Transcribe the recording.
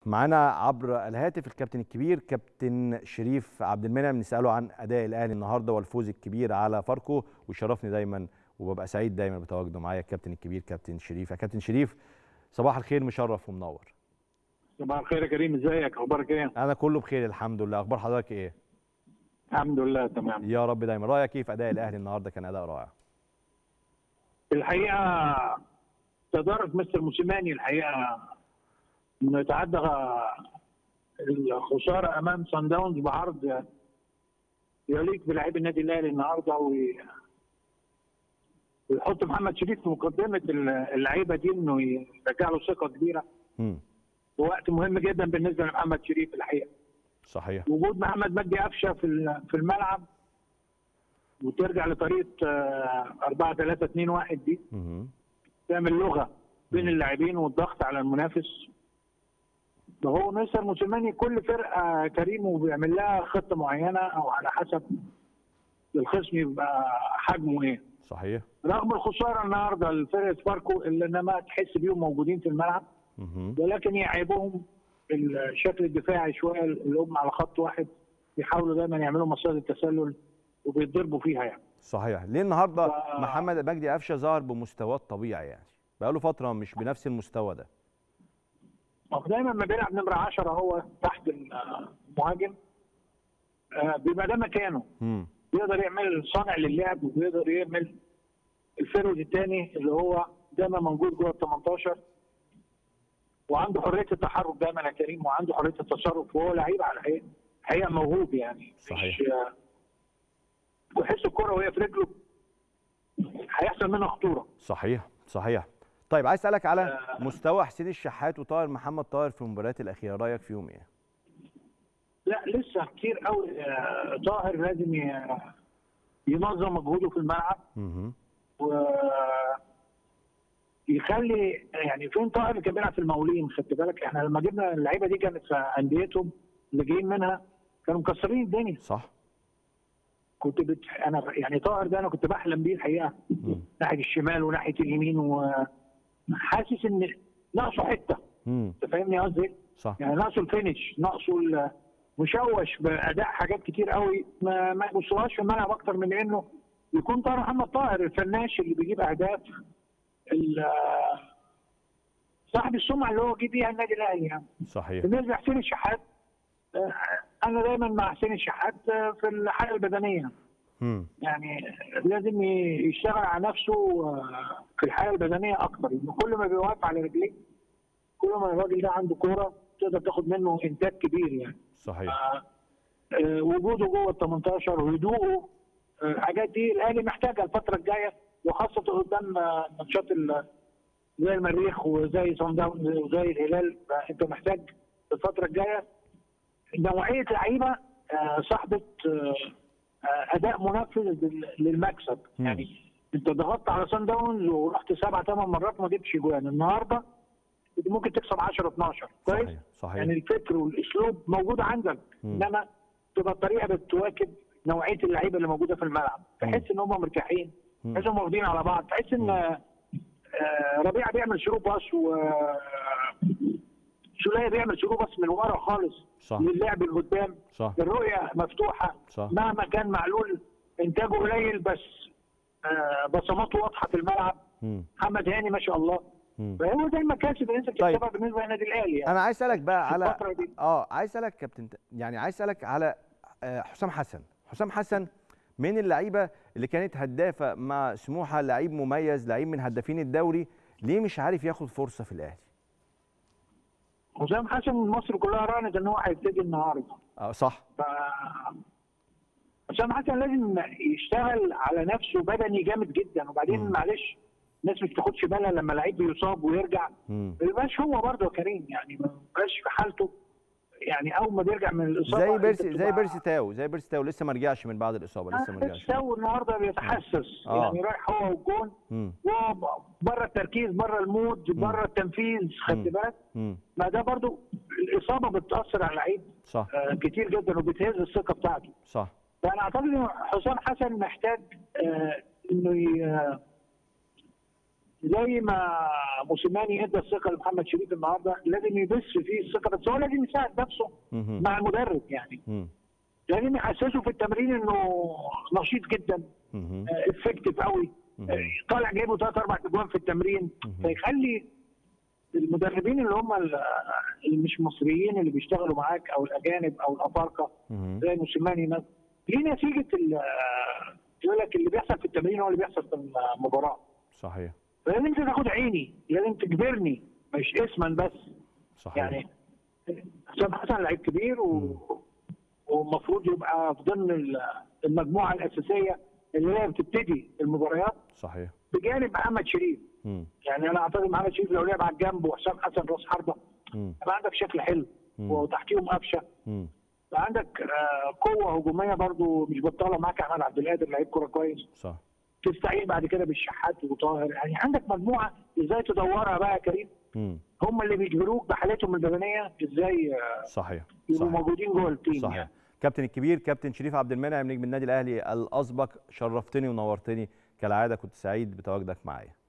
معانا عبر الهاتف الكابتن الكبير كابتن شريف عبد المنعم نساله عن اداء الاهلي النهارده والفوز الكبير على فاركو ويشرفني دايما وببقى سعيد دايما بتواجده معايا الكابتن الكبير كابتن شريف يا كابتن شريف صباح الخير مشرف ومنور صباح الخير يا كريم ازيك اخبارك ايه انا كله بخير الحمد لله اخبار حضرتك ايه الحمد لله تمام يا رب دايما رايك ايه في اداء الاهلي النهارده كان اداء رائع الحقيقه تدارك مستر موسيماني الحقيقه انه يتعدى الخساره امام سان داونز بعرض يليق بلاعبي النادي الاهلي النهارده وي- ويحط محمد شريف في مقدمه اللعيبه دي انه يرجع له ثقه كبيره امم في وقت مهم جدا بالنسبه لمحمد شريف الحقيقه صحيح وجود محمد مجدي قفشه في ال- في الملعب وترجع لطريقه آه، 4 3 2 1 دي امم تعمل لغه بين اللاعبين والضغط على المنافس فهو مستر موسيماني كل فرقه كريم وبيعمل لها خطه معينه او على حسب الخصم يبقى حجمه ايه صحيح رغم الخساره النهارده لفرقه فاركو اللي انما تحس بيهم موجودين في الملعب امم ولكن يعيبهم الشكل الدفاعي شويه اللي هم على خط واحد بيحاولوا دايما يعملوا مصيدة التسلل وبيتضربوا فيها يعني صحيح ليه النهارده ف- محمد مجدي قفشه ظهر بمستواه الطبيعي يعني بقاله فتره مش بنفس المستوى ده هو دايما لما بيلعب نمره 10 هو تحت المهاجم آه، بيبقى ده مكانه امم بيقدر يعمل صانع للعب وبيقدر يعمل الفرد الثاني اللي هو دايما موجود جوه ال 18 وعنده حريه التحرك دايما يا كريم وعنده حريه التصرف وهو لعيب على الحقيقه حقيقه موهوب يعني صحيح. مش آه، ويحس الكره وهي في رجله هيحصل منها خطوره صحيح صحيح طيب عايز اسالك على مستوى حسين الشحات وطاهر محمد طاهر في المباريات الاخيره رايك فيهم ايه لا لسه كتير قوي آه، طاهر لازم ي- ينظم مجهوده في الملعب امم و يخلي يعني فين طاهر اللي كان بيلعب في المقاولين خدت بالك احنا لما جبنا اللعيبه دي كانت في انديتهم اللي جايين منها كانوا مكسرين الدنيا صح كنت بت... انا يعني طاهر ده انا كنت بحلم بيه الحقيقه مم. ناحيه الشمال وناحيه اليمين وحاسس ان ناقصه حته امم انت فاهمني قصدي إيه؟ صح يعني ناقصه الفينش ناقصه ال- مشوش باداء حاجات كتير قوي ما ما يبصلهاش في الملعب اكتر من انه يكون طاهر محمد طاهر الفناش اللي بيجيب اهداف ال- صاحب السمعه اللي هو جه بيها النادي الاهلي يعني صحيح بالنسبه لحسين الشحات آه، انا دايما مع حسين الشحات آه، في الحاله البدنيه امم يعني لازم ي- يشتغل على نفسه آه، في الحاله البدنيه اكتر لان كل ما بيوقف على رجليه كل ما الراجل ده عنده كوره تقدر تاخد منه انتاج كبير يعني صحيح آه، آه، وجوده جوه ال 18 وهدوءه آه، الحاجات دي الاهلي محتاجها الفتره الجايه وخاصه قدام آه، ماتشات ال- زي المريخ وزي صن داونز وزي الهلال فانت محتاج الفتره الجايه نوعيه لعيبه آه، صاحبه آه، آه، اداء منفذ لل- للمكسب مم. يعني انت ضغطت على صن داونز ورحت سبع ثمان مرات ما جبتش جوان النهارده انت ممكن تكسب 10 12 كويس صحيح صحيح يعني الفكر والاسلوب موجود عندك مم. انما تبقى الطريقه بتواكب نوعيه اللعيبه اللي موجوده في الملعب تحس ان هم مرتاحين مم. تحس ان هم واخدين على بعض تحس ان آه، ربيعه بيعمل شروط باص و سوليه بيعمل شروط باص من ورا خالص صح للعب لقدام صح الرؤيه مفتوحه صح مهما كان معلول انتاجه قليل بس آه، بصماته واضحه في الملعب امم محمد هاني ما شاء الله امم فهو زي المكاسب اللي انت طيب. بتكسبها بالنسبه للنادي الاهلي يعني انا عايز اسالك بقى في على الفتره دي اه عايز اسالك كابتن يعني عايز اسالك على آه، حسام حسن حسام حسن من اللعيبه اللي كانت هدافه مع سموحه لعيب مميز لعيب من هدافين الدوري ليه مش عارف ياخد فرصه في الاهلي حسام حسن مصر كلها رانت ان هو هيبتدي النهارده اه صح ف حسام حسن لازم يشتغل على نفسه بدني جامد جدا وبعدين مم. معلش الناس مش تاخدش بالها لما لعيب بيصاب ويرجع امم ما يبقاش هو برضه يا كريم يعني ما يبقاش في حالته يعني اول ما بيرجع من الاصابه زي أنت بيرسي زي بتبقى- بيرسي تاو زي بيرسي تاو لسه ما رجعش من بعد الاصابه لسه ما رجعش سو النهارده بيتحسس آه. يعني رايح هو والجون امم وهو بره التركيز بره المود بره التنفيذ خدت مم. بالك امم ما ده برضو الاصابه بتاثر على اللعيب صح آه، كتير جدا وبتهز الثقه بتاعته صح فانا اعتقد ان حسام حسن محتاج آه، انه ي- زي ما موسيماني ادى الثقه لمحمد شريف النهارده لازم يبث فيه الثقه بس هو لازم يساعد نفسه مهم. مع المدرب يعني مم. لازم يحسسه في التمرين انه نشيط جدا مهم. افكتيف قوي مهم. آه، طالع جايبه ثلاث اربع اجوان في التمرين مهم. فيخلي المدربين اللي هم ال- اللي مش مصريين اللي بيشتغلوا معاك او الاجانب او الافارقه مهم. زي موسيماني مثلا دي نتيجه ال- يقول لك اللي بيحصل في التمرين هو اللي بيحصل في المباراه صحيح فلازم انت تاخد عيني لازم تجبرني مش اسما بس صحيح يعني حسام حسن لعيب كبير و... ومفروض يبقى في ضمن ال- المجموعه الاساسيه اللي هي بتبتدي المباريات صحيح بجانب محمد شريف مم. يعني انا اعتقد محمد شريف لو لعب على الجنب وحسام حسن راس حربه مم. يبقى عندك شكل حلو مم. وتحتيهم قفشه مم. يبقى عندك آه، قوه هجوميه برضو مش بطاله معاك احمد عبد القادر لعيب كوره كويس صح تستعين بعد كده بالشحات وطاهر يعني عندك مجموعه ازاي تدورها بقى يا كريم مم. هم اللي بيجبروك بحالتهم البدنيه ازاي آه، صحيح يبقوا صحيح موجودين جوه التيم صحيح يعني. كابتن الكبير كابتن شريف عبد المنعم نجم النادي الاهلي الاسبق شرفتني ونورتني كالعاده كنت سعيد بتواجدك معايا